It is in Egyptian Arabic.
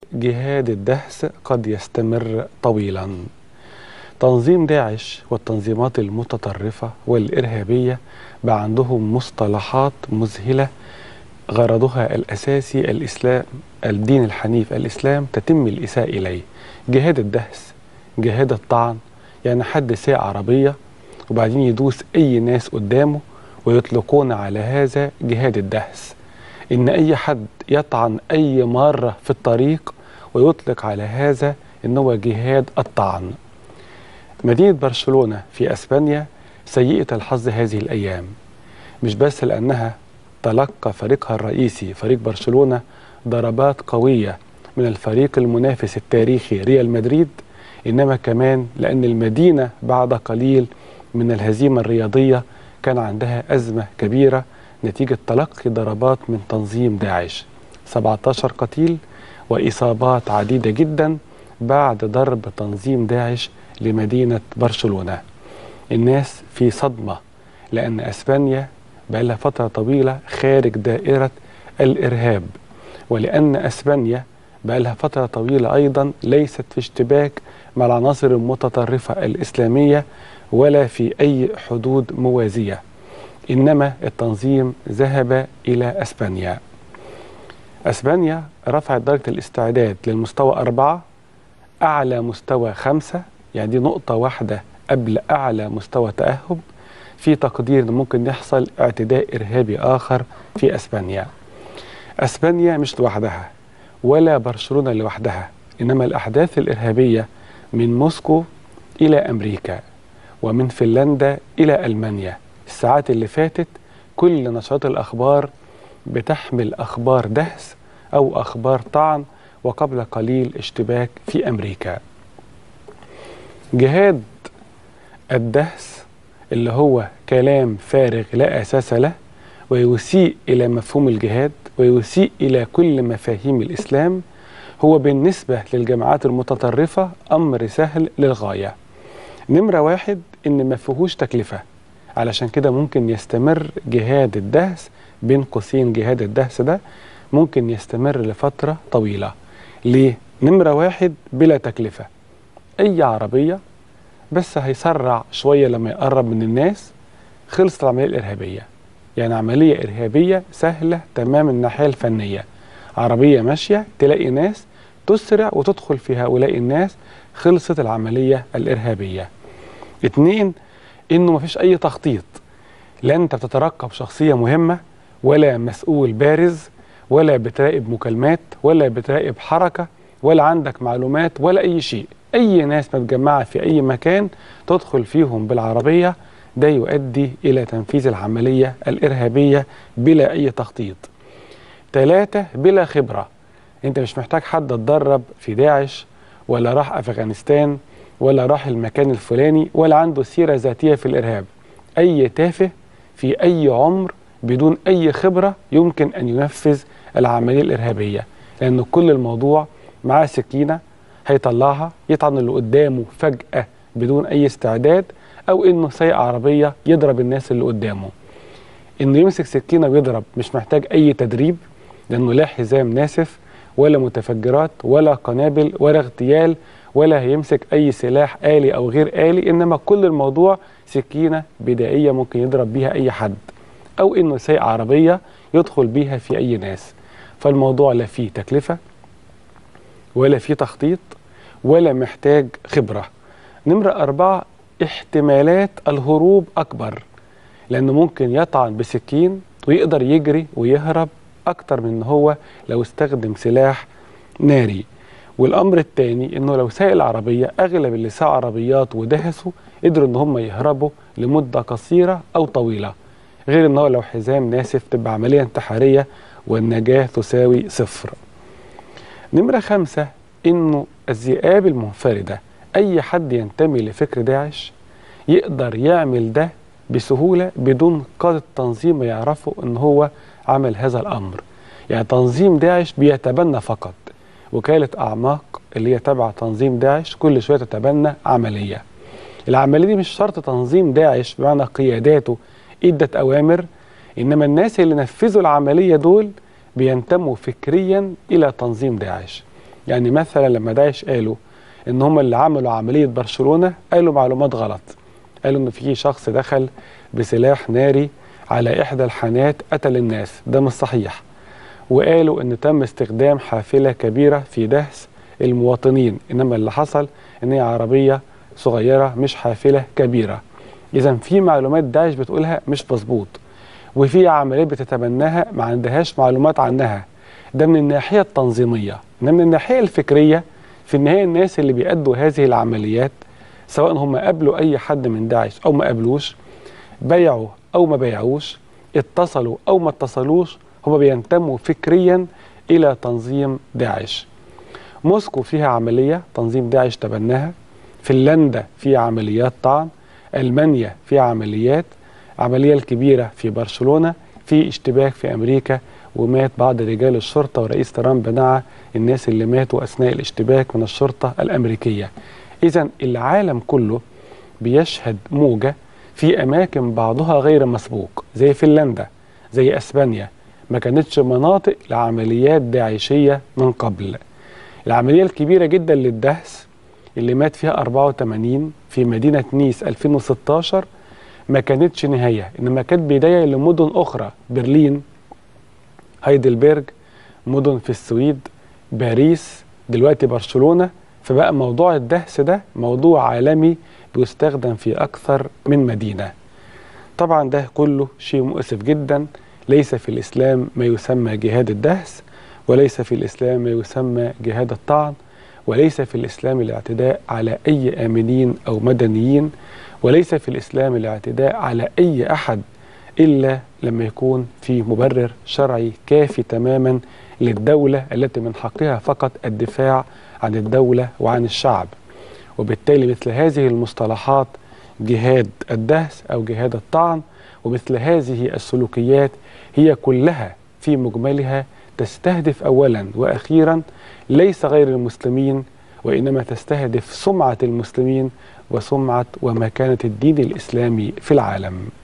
جهاد الدهس قد يستمر طويلا تنظيم داعش والتنظيمات المتطرفة والإرهابية بقى عندهم مصطلحات مذهلة غرضها الأساسي الإسلام الدين الحنيف الإسلام تتم الإساءة إليه جهاد الدهس جهاد الطعن يعني حد ساق عربية وبعدين يدوس أي ناس قدامه ويطلقون على هذا جهاد الدهس إن أي حد يطعن أي مرة في الطريق ويطلق على هذا إن هو جهاد الطعن مدينة برشلونة في أسبانيا سيئة الحظ هذه الأيام مش بس لأنها تلقى فريقها الرئيسي فريق برشلونة ضربات قوية من الفريق المنافس التاريخي ريال مدريد إنما كمان لأن المدينة بعد قليل من الهزيمة الرياضية كان عندها أزمة كبيرة نتيجة تلقي ضربات من تنظيم داعش 17 قتيل وإصابات عديدة جدا بعد ضرب تنظيم داعش لمدينة برشلونة الناس في صدمة لأن أسبانيا بقى لها فترة طويلة خارج دائرة الإرهاب ولأن أسبانيا بقى لها فترة طويلة أيضا ليست في اشتباك مع العناصر المتطرفة الإسلامية ولا في أي حدود موازية إنما التنظيم ذهب إلى أسبانيا أسبانيا رفعت درجة الاستعداد للمستوى أربعة أعلى مستوى خمسة يعني دي نقطة واحدة قبل أعلى مستوى تأهب في تقدير إن ممكن يحصل اعتداء إرهابي آخر في أسبانيا أسبانيا مش لوحدها ولا برشلونة لوحدها إنما الأحداث الإرهابية من موسكو إلى أمريكا ومن فنلندا إلى ألمانيا الساعات اللي فاتت كل نشرات الأخبار بتحمل أخبار دهس أو أخبار طعن وقبل قليل اشتباك في أمريكا جهاد الدهس اللي هو كلام فارغ لا أساس له ويسيء إلى مفهوم الجهاد ويسيء إلى كل مفاهيم الإسلام هو بالنسبة للجماعات المتطرفة أمر سهل للغاية نمرة واحد إن ما فيهوش تكلفة علشان كده ممكن يستمر جهاد الدهس بين قوسين جهاد الدهس ده ممكن يستمر لفترة طويلة ليه؟ نمرة واحد بلا تكلفة أي عربية بس هيسرع شوية لما يقرب من الناس خلصت العملية الإرهابية يعني عملية إرهابية سهلة تمام الناحية الفنية عربية ماشية تلاقي ناس تسرع وتدخل في هؤلاء الناس خلصت العملية الإرهابية اتنين إنه مفيش أي تخطيط لا أنت بتترقب شخصية مهمة ولا مسؤول بارز ولا بتراقب مكالمات ولا بتراقب حركة ولا عندك معلومات ولا أي شيء أي ناس متجمعة في أي مكان تدخل فيهم بالعربية ده يؤدي إلى تنفيذ العملية الإرهابية بلا أي تخطيط ثلاثة بلا خبرة أنت مش محتاج حد اتدرب في داعش ولا راح أفغانستان ولا راح المكان الفلاني ولا عنده سيرة ذاتية في الإرهاب أي تافه في أي عمر بدون أي خبرة يمكن أن ينفذ العملية الإرهابية لأن كل الموضوع معاه سكينة هيطلعها يطعن اللي قدامه فجأة بدون أي استعداد أو إنه سايق عربية يضرب الناس اللي قدامه إنه يمسك سكينة ويضرب مش محتاج أي تدريب لأنه لا حزام ناسف ولا متفجرات ولا قنابل ولا اغتيال ولا هيمسك أي سلاح آلي أو غير آلي إنما كل الموضوع سكينة بدائية ممكن يضرب بيها أي حد أو إنه سايق عربية يدخل بيها في أي ناس فالموضوع لا فيه تكلفة ولا فيه تخطيط ولا محتاج خبرة نمرة أربعة احتمالات الهروب أكبر لأنه ممكن يطعن بسكين ويقدر يجري ويهرب أكتر من هو لو استخدم سلاح ناري والأمر الثاني إنه لو ساق العربية أغلب اللي ساق عربيات ودهسوا قدروا إن هم يهربوا لمدة قصيرة أو طويلة غير إن هو لو حزام ناسف تبقى عملية انتحارية والنجاة تساوي صفر نمرة خمسة إنه الذئاب المنفردة أي حد ينتمي لفكر داعش يقدر يعمل ده بسهولة بدون قادة تنظيم يعرفوا إن هو عمل هذا الأمر يعني تنظيم داعش بيتبنى فقط وكالة أعماق اللي هي تبع تنظيم داعش كل شوية تتبنى عملية العملية دي مش شرط تنظيم داعش بمعنى قياداته ادت أوامر إنما الناس اللي نفذوا العملية دول بينتموا فكريا إلى تنظيم داعش يعني مثلا لما داعش قالوا ان هم اللي عملوا عمليه برشلونه قالوا معلومات غلط قالوا ان في شخص دخل بسلاح ناري على احدى الحانات قتل الناس ده مش صحيح وقالوا ان تم استخدام حافله كبيره في دهس المواطنين انما اللي حصل ان هي عربيه صغيره مش حافله كبيره اذا في معلومات داعش بتقولها مش مظبوط وفي عمليات بتتبناها ما عندهاش معلومات عنها ده من الناحيه التنظيميه انما من الناحيه الفكريه في النهايه الناس اللي بيأدوا هذه العمليات سواء هم قابلوا اي حد من داعش او ما قابلوش بيعوا او ما بيعوش اتصلوا او ما اتصلوش هم بينتموا فكريا الى تنظيم داعش موسكو فيها عمليه تنظيم داعش تبناها فنلندا فيها عمليات طعن المانيا فيها عمليات عمليه الكبيره في برشلونه في اشتباك في امريكا ومات بعض رجال الشرطه ورئيس ترامب دعا الناس اللي ماتوا اثناء الاشتباك من الشرطه الامريكيه اذا العالم كله بيشهد موجه في اماكن بعضها غير مسبوق زي فنلندا زي اسبانيا ما كانتش مناطق لعمليات داعشيه من قبل العمليه الكبيره جدا للدهس اللي مات فيها 84 في مدينه نيس 2016 ما كانتش نهايه انما كانت بدايه لمدن اخرى برلين هايدلبرج مدن في السويد باريس دلوقتي برشلونه فبقى موضوع الدهس ده موضوع عالمي بيستخدم في أكثر من مدينة طبعا ده كله شيء مؤسف جدا ليس في الإسلام ما يسمى جهاد الدهس وليس في الإسلام ما يسمى جهاد الطعن وليس في الإسلام الاعتداء على أي آمنين أو مدنيين وليس في الإسلام الاعتداء على أي أحد إلا لما يكون في مبرر شرعي كافي تماما للدولة التي من حقها فقط الدفاع عن الدولة وعن الشعب وبالتالي مثل هذه المصطلحات جهاد الدهس أو جهاد الطعن ومثل هذه السلوكيات هي كلها في مجملها تستهدف أولا وأخيرا ليس غير المسلمين وإنما تستهدف سمعة المسلمين وسمعة ومكانة الدين الإسلامي في العالم